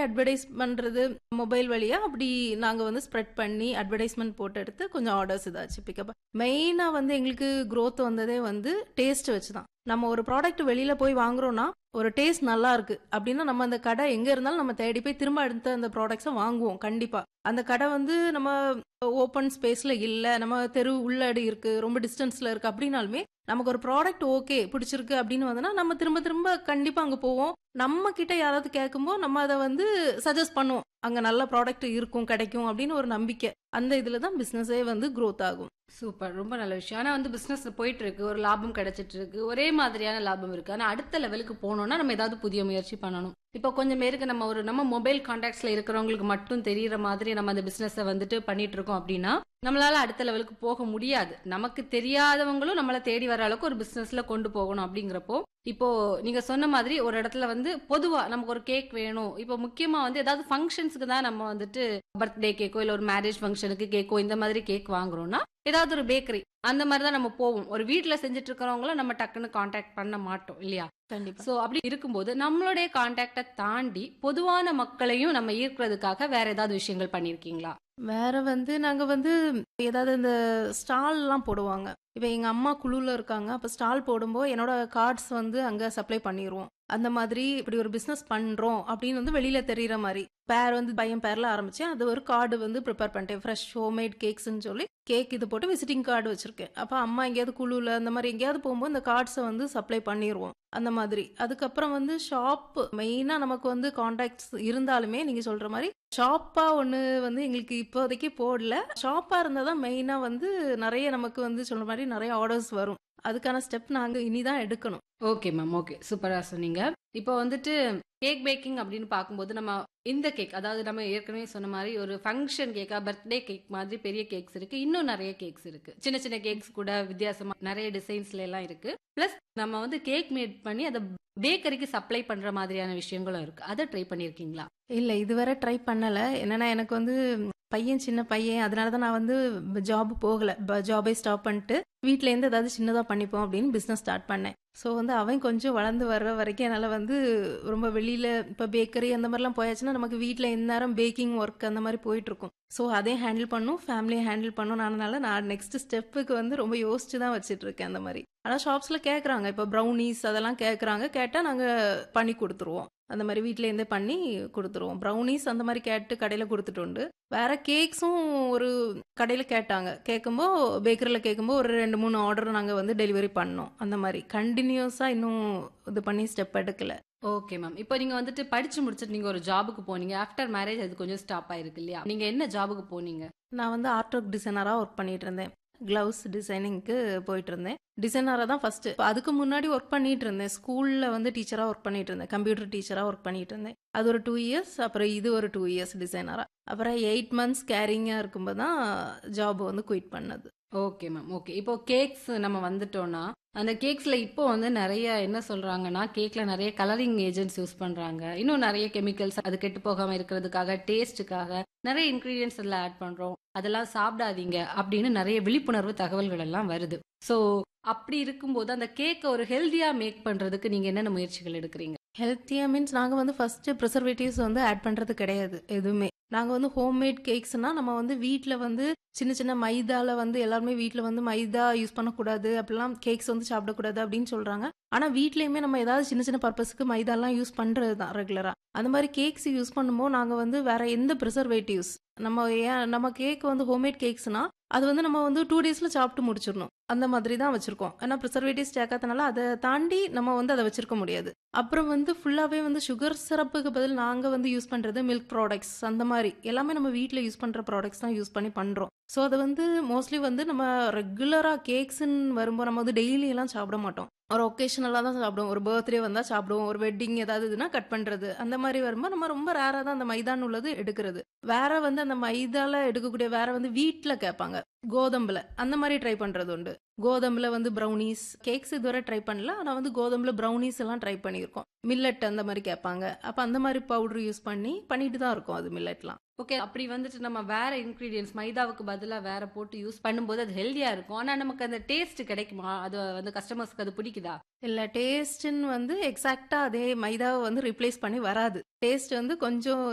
advertise பண்றது mobile வழியா அப்படி நாங்க வந்து ஸ்ப்ரெட் பண்ணி அட்வர்டைஸ்மெண்ட் போட்டு எடுத்து கொஞ்சம் ஆர்டர்ஸ் இதாச்சு பிக்கப் மெயினா வந்து எங்களுக்கு growth வந்ததே வந்து டேஸ்ட் வச்சு தான் நம்ம ஒரு ப்ராடக்ட் வெளியில போய் வாங்குறோம்னா ஒரு டேஸ்ட் நல்லா இருக்கு அப்படின்னா நம்ம அந்த கடை எங்க இருந்தாலும் நம்ம தேடி போய் திரும்ப அடுத்த அந்த ப்ராடக்ட்ஸை வாங்குவோம் கண்டிப்பா அந்த கடை வந்து நம்ம ஓப்பன் ஸ்பேஸ்ல இல்ல நம்ம தெரு உள்ளாடி இருக்கு ரொம்ப டிஸ்டன்ஸ்ல இருக்கு அப்படின்னாலுமே நமக்கு ஒரு ப்ராடக்ட் ஓகே பிடிச்சிருக்கு அப்படின்னு வந்தனா நம்ம திரும்ப திரும்ப கண்டிப்பா அங்க போவோம் நம்ம கிட்ட யாராவது கேட்கும்போது நம்ம அதை வந்து சஜஸ்ட் பண்ணுவோம் அங்க நல்ல ப்ராடக்ட் இருக்கும் கிடைக்கும் அப்படின்னு ஒரு நம்பிக்கை அந்த இதுல தான் பிசினஸே வந்து growth ஆகும் சூப்பர் ரொம்ப நல்ல விஷயம் ஆனா வந்து பிசினஸ் போயிட்டு இருக்கு ஒரு லாபம் கிடைச்சிட்டு இருக்கு ஒரே மாதிரியான லாபம் இருக்கு ஆனா அடுத்த லெவலுக்கு போகணும்னா நம்ம ஏதாவது புதிய முயற்சி பண்ணணும் இப்போ கொஞ்சம் பேருக்கு நம்ம ஒரு நம்ம மொபைல் கான்டாக்ட்ஸ்ல இருக்கிறவங்களுக்கு மட்டும் தெரியற மாதிரி நம்ம அந்த பிசினஸை வந்துட்டு பண்ணிட்டு இருக்கோம் அப்படின்னா நம்மளால அடுத்த லெவலுக்கு போக முடியாது நமக்கு தெரியாதவங்களும் நம்மளை தேடி வர அளவுக்கு ஒரு பிசினஸ்ல கொண்டு போகணும் அப்படிங்கிறப்போ இப்போ நீங்க சொன்ன மாதிரி ஒரு இடத்துல வந்து பொதுவா நமக்கு ஒரு கேக் வேணும் இப்போ முக்கியமா வந்து ஏதாவது ஃபங்க்ஷன்ஸ்க்கு தான் நம்ம வந்துட்டு பர்த்டே கேக்கோ இல்ல ஒரு மேரேஜ் ஃபங்க்ஷனுக்கு கேக்கோ இந்த மாதிரி கேக் வாங்குறோம்னா ஏதாவது ஒரு பேக்கரி அந்த மாதிரி தான் நம்ம போவோம் ஒரு வீட்ல செஞ்சுட்டு இருக்கிறவங்கள நம்ம டக்குன்னு காண்டாக்ட் பண்ண மாட்டோம் இல்லையா கண்டிப்பா சோ அப்படி இருக்கும்போது நம்மளுடைய காண்டாக்டை தாண்டி பொதுவான மக்களையும் நம்ம ஈர்க்கிறதுக்காக வேற ஏதாவது விஷயங்கள் பண்ணிருக்கீங்களா வேற வந்து நாங்க வந்து ஏதாவது இந்த ஸ்டால் எல்லாம் போடுவாங்க இப்ப எங்க அம்மா குழுல இருக்காங்க அப்ப ஸ்டால் போடும்போது என்னோட கார்ட்ஸ் வந்து அங்க சப்ளை பண்ணிடுவோம் அந்த மாதிரி இப்படி ஒரு பிசினஸ் பண்றோம் அப்படின்னு வந்து வெளியில தெரியற மாதிரி பேர் வந்து பையன் பேர்ல ஆரம்பிச்சேன் அது ஒரு கார்டு வந்து ப்ரிப்பேர் பண்ணிட்டேன் ஃப்ரெஷ் ஹோம்மேட் கேக்ஸ்னு சொல்லி கேக் இது போட்டு விசிட்டிங் கார்டு வச்சிருக்கேன் அப்ப அம்மா எங்கேயாவது குழுல அந்த மாதிரி எங்கேயாவது போகும்போது இந்த கார்ட்ஸை வந்து சப்ளை பண்ணிடுவோம் அந்த மாதிரி அதுக்கப்புறம் வந்து ஷாப் மெயினா நமக்கு வந்து காண்டாக்ட்ஸ் இருந்தாலுமே நீங்க சொல்ற மாதிரி ஷாப்பா ஒன்று வந்து எங்களுக்கு இப்போதைக்கு போடல ஷாப்பா இருந்தால் தான் மெயினாக வந்து நிறைய நமக்கு வந்து சொல்ற மாதிரி நிறைய ஆர்டர்ஸ் வரும் அதுக்கான ஸ்டெப் நாங்கள் இனிதான் எடுக்கணும் ஓகே மேம் ஓகே சூப்பரா சொன்னீங்க இப்போ வந்துட்டு கேக் பேக்கிங் அப்படின்னு பார்க்கும்போது நம்ம இந்த கேக் அதாவது நம்ம ஏற்கனவே சொன்ன மாதிரி ஒரு ஃபங்க்ஷன் கேக்கா பர்த்டே கேக் மாதிரி பெரிய கேக்ஸ் இருக்கு இன்னும் நிறைய கேக்ஸ் இருக்கு சின்ன சின்ன கேக்ஸ் கூட வித்தியாசமா நிறைய டிசைன்ஸ்ல எல்லாம் இருக்கு பிளஸ் நம்ம வந்து கேக் மேட் பண்ணி அதை பேக்கரிக்கு சப்ளை பண்ற மாதிரியான விஷயங்களும் இருக்கு அதை ட்ரை பண்ணிருக்கீங்களா இல்லை இதுவரை ட்ரை பண்ணலை என்னன்னா எனக்கு வந்து பையன் சின்ன பையன் அதனால தான் நான் வந்து ஜாப் போகல ஜாபை ஸ்டாப் பண்ணிட்டு வீட்ல இருந்து ஏதாவது சின்னதாக பண்ணிப்போம் அப்படின்னு பிஸ்னஸ் ஸ்டார்ட் பண்ணேன் ஸோ வந்து அவன் கொஞ்சம் வளர்ந்து வர்ற வரைக்கும் என்னால் வந்து ரொம்ப வெளியில் இப்போ பேக்கரி அந்த மாதிரிலாம் போயாச்சுன்னா நமக்கு வீட்டில் இந்நேரம் பேக்கிங் ஒர்க் அந்த மாதிரி போயிட்டு இருக்கும் ஸோ அதையும் ஹேண்டில் பண்ணும் ஃபேமிலியை ஹேண்டில் பண்ணும் அதனால நான் நெக்ஸ்ட் ஸ்டெப்புக்கு வந்து ரொம்ப யோசிச்சு தான் வச்சுட்டு இருக்கேன் அந்த மாதிரி ஆனால் ஷாப்ஸில் கேட்குறாங்க இப்போ ப்ரௌனிஸ் அதெல்லாம் கேட்குறாங்க கேட்டால் நாங்கள் பண்ணி கொடுத்துருவோம் அந்த மாதிரி வீட்ல இருந்தே பண்ணி கொடுத்துருவோம் ப்ரௌனிஸ் அந்த மாதிரி கேட்டு கடையில் கொடுத்துட்டு உண்டு வேற கேக்ஸும் ஒரு கடையில் கேட்டாங்க கேட்கும்போது பேக்கரியில் கேட்கும்போது ஒரு ரெண்டு மூணு ஆர்டர் நாங்கள் வந்து டெலிவரி பண்ணோம் அந்த மாதிரி கண்டினியூஸாக இன்னும் இது பண்ணி ஸ்டெப் எடுக்கல ஓகே மேம் இப்போ நீங்க வந்துட்டு படிச்சு முடிச்சிட்டு நீங்க ஒரு ஜாபுக்கு போனீங்க ஆஃப்டர் மேரேஜ் அது கொஞ்சம் ஸ்டாப் ஆயிருக்கு இல்லையா நீங்க என்ன ஜாபுக்கு போனீங்க நான் வந்து ஆர்ட் ஒர்க் டிசைனராக ஒர்க் பண்ணிட்டு இருந்தேன் கிளவுஸ் டிசைனிங்க்கு போயிட்டு இருந்தேன் டிசைனராக தான் ஃபர்ஸ்ட் அதுக்கு முன்னாடி ஒர்க் பண்ணிட்டு இருந்தேன் ஸ்கூலில் வந்து டீச்சராக ஒர்க் பண்ணிட்டு இருந்தேன் கம்ப்யூட்டர் டீச்சராக ஒர்க் பண்ணிட்டு இருந்தேன் அது ஒரு டூ இயர்ஸ் அப்புறம் இது ஒரு டூ இயர்ஸ் டிசைனராக அப்புறம் எயிட் மந்த்ஸ் கேரிங்காக இருக்கும்போது தான் ஜாப் வந்து குயிட் பண்ணது ஓகே மேம் ஓகே இப்போ கேக்ஸ் நம்ம வந்துட்டோம்னா அந்த கேக்ஸ்ல இப்போ வந்து நிறைய என்ன சொல்றாங்கன்னா கேக்ல நிறைய கலரிங் ஏஜென்ட்ஸ் யூஸ் பண்றாங்க இன்னும் நிறைய கெமிக்கல்ஸ் அது கெட்டு போகாம இருக்கிறதுக்காக டேஸ்ட்டுக்காக நிறைய இன்கிரீடியன்ஸ் எல்லாம் ஆட் பண்றோம் அதெல்லாம் சாப்பிடாதீங்க அப்படின்னு நிறைய விழிப்புணர்வு தகவல்கள் எல்லாம் வருது ஸோ அப்படி இருக்கும்போது அந்த கேக்கை ஒரு ஹெல்தியா மேக் பண்றதுக்கு நீங்க என்னென்ன முயற்சிகள் எடுக்கிறீங்க ஹெல்த்தியாக மீன்ஸ் நாங்கள் வந்து ஃபர்ஸ்ட் ப்ரிசர்வேட்டிவ்ஸ் வந்து ஆட் பண்ணுறது கிடையாது எதுவுமே நாங்கள் வந்து ஹோம்மேட் கேக்ஸ்னா நம்ம வந்து வீட்டில் வந்து சின்ன சின்ன மைதால வந்து எல்லாருமே வீட்டில் வந்து மைதா யூஸ் பண்ணக்கூடாது அப்படிலாம் கேக்ஸ் வந்து சாப்பிடக்கூடாது அப்படின்னு சொல்கிறாங்க ஆனால் வீட்லேயுமே நம்ம ஏதாவது சின்ன சின்ன பர்பஸ்க்கு மைதாலாம் யூஸ் பண்ணுறது தான் ரெகுலராக அந்த மாதிரி கேக்ஸ் யூஸ் பண்ணும்போது நாங்கள் வந்து வேற எந்த ப்ரிசர்வேட்டிவ்ஸ் நம்ம ஏன் நம்ம கேக் வந்து ஹோம்மேட் கேக்ஸ்னா அது வந்து நம்ம வந்து டூ டேஸில் சாப்பிட்டு முடிச்சிடணும் அந்த மாதிரி தான் வச்சிருக்கோம் ஏன்னா ப்ரிசர்வேட்டிவ்ஸ் சேர்க்காதனால அதை தாண்டி நம்ம வந்து அதை வச்சிருக்க முடியாது அப்புறம் வந்து ஃபுல்லாகவே வந்து சுகர் சிரப்புக்கு பதில் நாங்கள் வந்து யூஸ் பண்ணுறது மில்க் ப்ராடக்ட்ஸ் அந்த மாதிரி எல்லாமே நம்ம வீட்டில் யூஸ் பண்ணுற ப்ராடக்ட்ஸ் தான் யூஸ் பண்ணி பண்ணுறோம் ஸோ அது வந்து மோஸ்ட்லி வந்து நம்ம ரெகுலராக கேக்ஸ்ன்னு வரும்போது நம்ம வந்து டெய்லி எல்லாம் சாப்பிட மாட்டோம் ஒரு ஒகேஷனலாக தான் சாப்பிடுவோம் ஒரு பர்த்டே வந்தால் சாப்பிடுவோம் ஒரு வெட்டிங் ஏதாவது இதுனா கட் பண்ணுறது அந்த மாதிரி வரும்போது நம்ம ரொம்ப ரேராக தான் அந்த மைதான் உள்ளது எடுக்கிறது வேற வந்து அந்த மைதால எடுக்கக்கூடிய வேற வந்து வீட்டில் கேட்பாங்க கோதம்புல அந்த மாதிரி ட்ரை பண்ணுறது உண்டு கோதம்புல வந்து ப்ரௌனிஸ் கேக்ஸ் இதுவரை ட்ரை பண்ணல ஆனால் வந்து கோதம்புல ப்ரௌனிஸ் எல்லாம் ட்ரை பண்ணியிருக்கோம் மில்லட் அந்த மாதிரி கேட்பாங்க அப்போ அந்த மாதிரி பவுடர் யூஸ் பண்ணி பண்ணிட்டு தான் இருக்கும் அது மில்லட்லாம் ஓகே அப்படி வந்துட்டு நம்ம வேற இன்கிரீடியன்ஸ் மைதாவுக்கு பதிலாக வேற போட்டு யூஸ் பண்ணும்போது அது ஹெல்தியா இருக்கும் ஆனா நமக்கு அந்த டேஸ்ட் கிடைக்குமா அது வந்து கஸ்டமர்ஸ்க்கு அது பிடிக்குதா இல்லை டேஸ்ட்னு வந்து எக்ஸாக்டாக அதே மைதாவை வந்து ரிப்ளேஸ் பண்ணி வராது டேஸ்ட் வந்து கொஞ்சம்